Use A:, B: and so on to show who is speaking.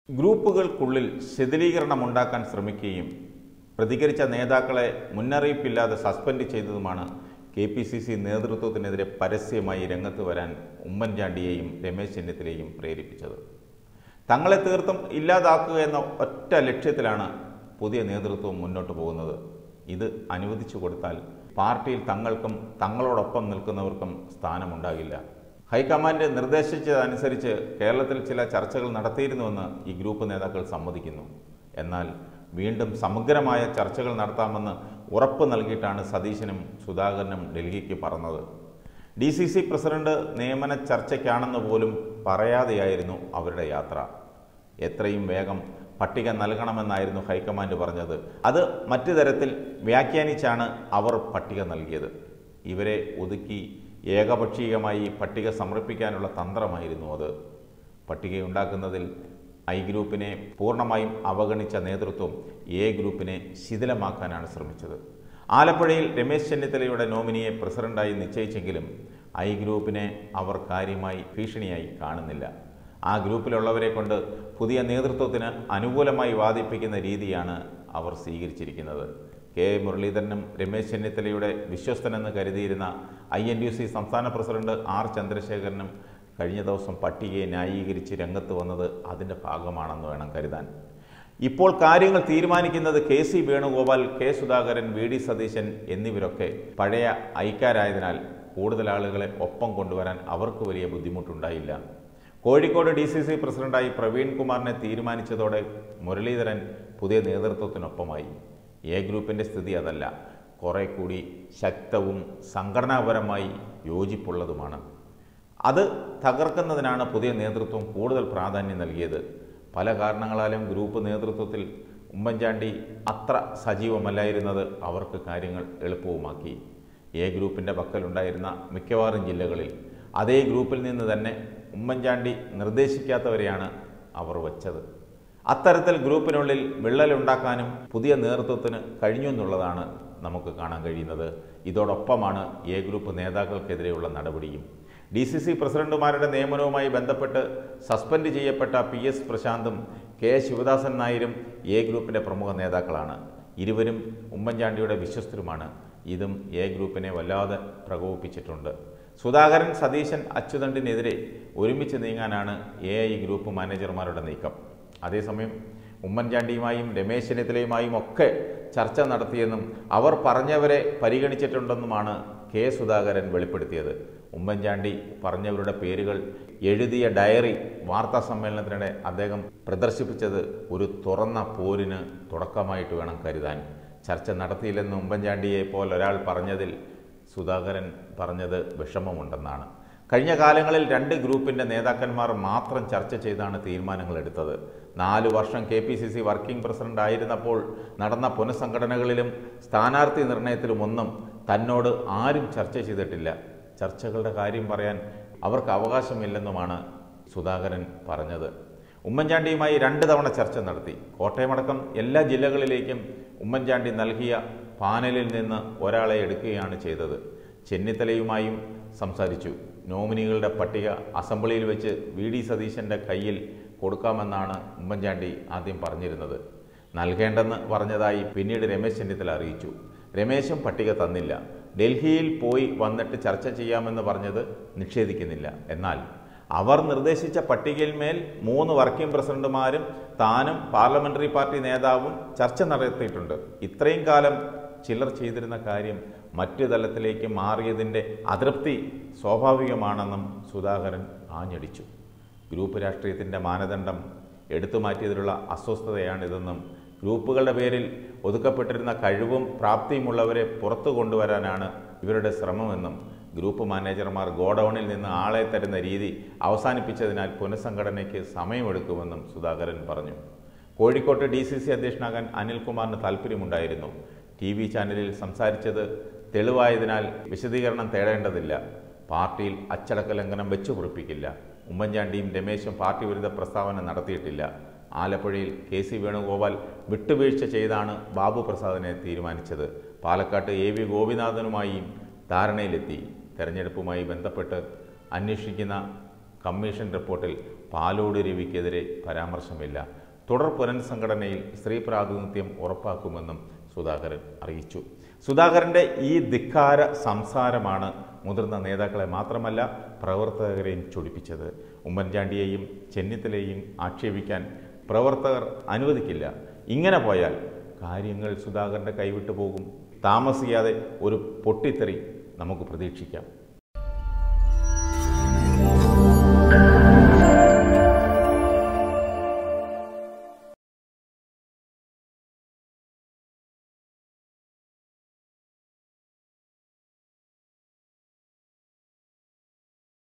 A: ഗ്രൂപ്പുകൾക്കുള്ളിൽ ശിഥിലീകരണമുണ്ടാക്കാൻ ശ്രമിക്കുകയും പ്രതികരിച്ച നേതാക്കളെ മുന്നറിയിപ്പില്ലാതെ സസ്പെൻഡ് ചെയ്തതുമാണ് കെ പി സി സി നേതൃത്വത്തിനെതിരെ പരസ്യമായി രംഗത്ത് വരാൻ ഉമ്മൻചാണ്ടിയെയും രമേശ് ചെന്നിത്തലയെയും പ്രേരിപ്പിച്ചത് തങ്ങളെ തീർത്തും ഇല്ലാതാക്കുക എന്ന ഒറ്റ ലക്ഷ്യത്തിലാണ് പുതിയ നേതൃത്വം മുന്നോട്ട് പോകുന്നത് ഇത് അനുവദിച്ചു കൊടുത്താൽ പാർട്ടിയിൽ തങ്ങൾക്കും തങ്ങളോടൊപ്പം നിൽക്കുന്നവർക്കും സ്ഥാനമുണ്ടാകില്ല ഹൈക്കമാൻഡ് നിർദ്ദേശിച്ചതനുസരിച്ച് കേരളത്തിൽ ചില ചർച്ചകൾ നടത്തിയിരുന്നുവെന്ന് ഈ ഗ്രൂപ്പ് നേതാക്കൾ സമ്മതിക്കുന്നു എന്നാൽ വീണ്ടും സമഗ്രമായ ചർച്ചകൾ നടത്താമെന്ന് ഉറപ്പ് നൽകിയിട്ടാണ് സതീശനും സുധാകരനും ഡൽഹിക്ക് പറന്നത് ഡി സി സി പ്രസിഡന്റ് നിയമന ചർച്ചയ്ക്കാണെന്ന് പോലും പറയാതെയായിരുന്നു അവരുടെ യാത്ര എത്രയും വേഗം പട്ടിക നൽകണമെന്നായിരുന്നു ഹൈക്കമാൻഡ് പറഞ്ഞത് അത് മറ്റു തരത്തിൽ വ്യാഖ്യാനിച്ചാണ് അവർ പട്ടിക നൽകിയത് ഇവരെ ഒതുക്കി ഏകപക്ഷീയമായി പട്ടിക സമർപ്പിക്കാനുള്ള തന്ത്രമായിരുന്നു അത് പട്ടികയുണ്ടാക്കുന്നതിൽ ഐ ഗ്രൂപ്പിനെ പൂർണ്ണമായും അവഗണിച്ച നേതൃത്വം എ ഗ്രൂപ്പിനെ ശിഥിലമാക്കാനാണ് ശ്രമിച്ചത് ആലപ്പുഴയിൽ രമേശ് ചെന്നിത്തലയുടെ നോമിനിയെ പ്രസിഡന്റായി നിശ്ചയിച്ചെങ്കിലും ഐ ഗ്രൂപ്പിനെ അവർ കാര്യമായി ഭീഷണിയായി കാണുന്നില്ല ആ ഗ്രൂപ്പിലുള്ളവരെ കൊണ്ട് പുതിയ നേതൃത്വത്തിന് അനുകൂലമായി വാദിപ്പിക്കുന്ന രീതിയാണ് അവർ സ്വീകരിച്ചിരിക്കുന്നത് കെ മുരളീധരനും രമേശ് ചെന്നിത്തലയുടെ വിശ്വസ്തനെന്ന് കരുതിയിരുന്ന ഐ എൻ യു സി സംസ്ഥാന പ്രസിഡന്റ് ആർ ചന്ദ്രശേഖരനും കഴിഞ്ഞ ദിവസം പട്ടികയെ ന്യായീകരിച്ച് രംഗത്ത് വന്നത് അതിൻ്റെ ഭാഗമാണെന്ന് വേണം കരുതാൻ ഇപ്പോൾ കാര്യങ്ങൾ തീരുമാനിക്കുന്നത് K C Venugopal K Sudhakaran V D Satheesan എന്നിവരൊക്കെ പഴയ ഐക്കാരായതിനാൽ കൂടുതൽ ആളുകളെ ഒപ്പം കൊണ്ടുവരാൻ അവർക്ക് വലിയ ബുദ്ധിമുട്ടുണ്ടായില്ല കോഴിക്കോട് ഡി സി സി പ്രസിഡന്റായി പ്രവീൺ കുമാറിനെ തീരുമാനിച്ചതോടെ മുരളീധരൻ പുതിയ നേതൃത്വത്തിനൊപ്പമായി എ ഗ്രൂപ്പിൻ്റെ സ്ഥിതി അതല്ല കുറെ കൂടി ശക്തവും സംഘടനാപരമായി യോജിപ്പുള്ളതുമാണ് അത് തകർക്കുന്നതിനാണ് പുതിയ നേതൃത്വം കൂടുതൽ പ്രാധാന്യം നൽകിയത് പല കാരണങ്ങളാലും ഗ്രൂപ്പ് നേതൃത്വത്തിൽ ഉമ്മൻചാണ്ടി അത്ര സജീവമല്ലായിരുന്നത് അവർക്ക് കാര്യങ്ങൾ എളുപ്പവുമാക്കി എ ഗ്രൂപ്പിൻ്റെ പക്കലുണ്ടായിരുന്ന മിക്കവാറും ജില്ലകളിൽ അതേ ഗ്രൂപ്പിൽ നിന്ന് തന്നെ ഉമ്മൻചാണ്ടി നിർദ്ദേശിക്കാത്തവരെയാണ് അവർ വച്ചത് അത്തരത്തിൽ ഗ്രൂപ്പിനുള്ളിൽ വിള്ളലുണ്ടാക്കാനും പുതിയ നേതൃത്വത്തിന് കഴിഞ്ഞു എന്നുള്ളതാണ് നമുക്ക് കാണാൻ കഴിയുന്നത് ഇതോടൊപ്പമാണ് എ ഗ്രൂപ്പ് നേതാക്കൾക്കെതിരെയുള്ള നടപടിയും ഡി സി സി പ്രസിഡന്റുമാരുടെ നിയമനവുമായി ബന്ധപ്പെട്ട് സസ്പെൻഡ് ചെയ്യപ്പെട്ട പി എസ് പ്രശാന്തും കെ ശിവദാസൻ നായരും എ ഗ്രൂപ്പിൻ്റെ പ്രമുഖ നേതാക്കളാണ് ഇരുവരും ഉമ്മൻചാണ്ടിയുടെ വിശ്വസ്തരുമാണ് ഇതും എ ഗ്രൂപ്പിനെ വല്ലാതെ പ്രകോപിപ്പിച്ചിട്ടുണ്ട് സുധാകരൻ സതീശൻ അച്യുതണ്ടിനെതിരെ ഒരുമിച്ച് നീങ്ങാനാണ് എ ഐ ഗ്രൂപ്പ് മാനേജർമാരുടെ നീക്കം അതേസമയം ഉമ്മൻചാണ്ടിയുമായും രമേശ് ചെന്നിത്തലയുമായും ഒക്കെ ചർച്ച നടത്തിയെന്നും അവർ പറഞ്ഞവരെ പരിഗണിച്ചിട്ടുണ്ടെന്നുമാണ് കെ സുധാകരൻ വെളിപ്പെടുത്തിയത് ഉമ്മൻചാണ്ടി പറഞ്ഞവരുടെ പേരുകൾ എഴുതിയ ഡയറി വാർത്താ സമ്മേളനത്തിനിടെ അദ്ദേഹം പ്രദർശിപ്പിച്ചത് ഒരു തുറന്ന പോരിന് തുടക്കമായിട്ട് വേണം കരുതാൻ ചർച്ച നടത്തിയില്ലെന്ന് ഉമ്മൻചാണ്ടിയെ പോലെ ഒരാൾ പറഞ്ഞതിൽ സുധാകരൻ പറഞ്ഞത് വിഷമമുണ്ടെന്നാണ് കഴിഞ്ഞ കാലങ്ങളിൽ രണ്ട് ഗ്രൂപ്പിൻ്റെ നേതാക്കന്മാർ മാത്രം ചർച്ച ചെയ്താണ് തീരുമാനങ്ങൾ എടുത്തത് നാല് വർഷം K P C C working president ആയിരുന്നപ്പോൾ നടന്ന പുനഃസംഘടനകളിലും സ്ഥാനാർത്ഥി നിർണയത്തിലും ഒന്നും തന്നോട് ആരും ചർച്ച ചെയ്തിട്ടില്ല ചർച്ചകളുടെ കാര്യം പറയാൻ അവർക്ക് അവകാശമില്ലെന്നുമാണ് സുധാകരൻ പറഞ്ഞത് ഉമ്മൻചാണ്ടിയുമായി രണ്ട് തവണ ചർച്ച നടത്തി കോട്ടയമടക്കം എല്ലാ ജില്ലകളിലേക്കും ഉമ്മൻചാണ്ടി നൽകിയ പാനലിൽ നിന്ന് ഒരാളെ എടുക്കുകയാണ് ചെയ്തത് ചെന്നിത്തലയുമായും സംസാരിച്ചു നോമിനികളുടെ പട്ടിക അസംബ്ലിയിൽ വെച്ച് വി ഡി സതീശൻ്റെ കയ്യിൽ കൊടുക്കാമെന്നാണ് ഉമ്മൻചാണ്ടി ആദ്യം പറഞ്ഞിരുന്നത് നൽകേണ്ടെന്ന് പറഞ്ഞതായി പിന്നീട് രമേശ് ചെന്നിത്തല അറിയിച്ചു രമേശും പട്ടിക തന്നില്ല ഡൽഹിയിൽ പോയി വന്നിട്ട് ചർച്ച ചെയ്യാമെന്ന് പറഞ്ഞത് നിഷേധിക്കുന്നില്ല എന്നാൽ അവർ നിർദ്ദേശിച്ച പട്ടികയിൽ മേൽ മൂന്ന് വർക്കിംഗ് പ്രസിഡന്റുമാരും താനും പാർലമെന്ററി പാർട്ടി നേതാവും ചർച്ച നടത്തിയിട്ടുണ്ട് ഇത്രയും കാലം ചിലർ ചെയ്തിരുന്ന കാര്യം മറ്റു തലത്തിലേക്ക് മാറിയതിൻ്റെ അതൃപ്തി സ്വാഭാവികമാണെന്നും സുധാകരൻ ആഞ്ഞടിച്ചു ഗ്രൂപ്പ് രാഷ്ട്രീയത്തിൻ്റെ മാനദണ്ഡം എടുത്തു മാറ്റിയതിലുള്ള അസ്വസ്ഥതയാണിതെന്നും ഗ്രൂപ്പുകളുടെ പേരിൽ ഒതുക്കപ്പെട്ടിരുന്ന കഴിവും പ്രാപ്തിയുമുള്ളവരെ പുറത്തു കൊണ്ടുവരാനാണ് ഇവരുടെ ശ്രമമെന്നും ഗ്രൂപ്പ് മാനേജർമാർ ഗോഡൌണിൽ നിന്ന് ആളെ തരുന്ന രീതി അവസാനിപ്പിച്ചതിനാൽ പുനഃസംഘടനയ്ക്ക് സമയമെടുക്കുമെന്നും സുധാകരൻ പറഞ്ഞു കോഴിക്കോട്ട് ഡി സി സി അധ്യക്ഷനാകാൻ അനിൽകുമാറിന് താല്പര്യമുണ്ടായിരുന്നു ടി വി ചാനലിൽ സംസാരിച്ചത് തെളിവായതിനാൽ വിശദീകരണം തേടേണ്ടതില്ല പാർട്ടിയിൽ അച്ചടക്ക ലംഘനം വെച്ചു പൊറിപ്പിക്കില്ല ഉമ്മൻചാണ്ടിയും രമേശും പാർട്ടി വിരുദ്ധ പ്രസ്താവന നടത്തിയിട്ടില്ല ആലപ്പുഴയിൽ കെ സി വേണുഗോപാൽ വിട്ടുവീഴ്ച ചെയ്താണ് ബാബു പ്രസാദിനെ തീരുമാനിച്ചത് പാലക്കാട്ട് എ വി ഗോപിനാഥനുമായും ധാരണയിലെത്തി തെരഞ്ഞെടുപ്പുമായി ബന്ധപ്പെട്ട് അന്വേഷിക്കുന്ന കമ്മീഷൻ റിപ്പോർട്ടിൽ പാലോട് രവിക്കെതിരെ പരാമർശമില്ല തുടർ പുനഃസംഘടനയിൽ സ്ത്രീ പ്രാതിനിധ്യം ഉറപ്പാക്കുമെന്നും സുധാകരൻ അറിയിച്ചു സുധാകരൻ്റെ ഈ ധിക്കാര സംസാരമാണ് മുതിർന്ന നേതാക്കളെ മാത്രമല്ല പ്രവർത്തകരെയും ചൊടിപ്പിച്ചത് ഉമ്മൻചാണ്ടിയെയും ചെന്നിത്തലയെയും ആക്ഷേപിക്കാൻ പ്രവർത്തകർ അനുവദിക്കില്ല ഇങ്ങനെ പോയാൽ കാര്യങ്ങൾ സുധാകരൻ്റെ കൈവിട്ടു പോകും താമസിയാതെ ഒരു പൊട്ടിത്തെറി നമുക്ക് പ്രതീക്ഷിക്കാം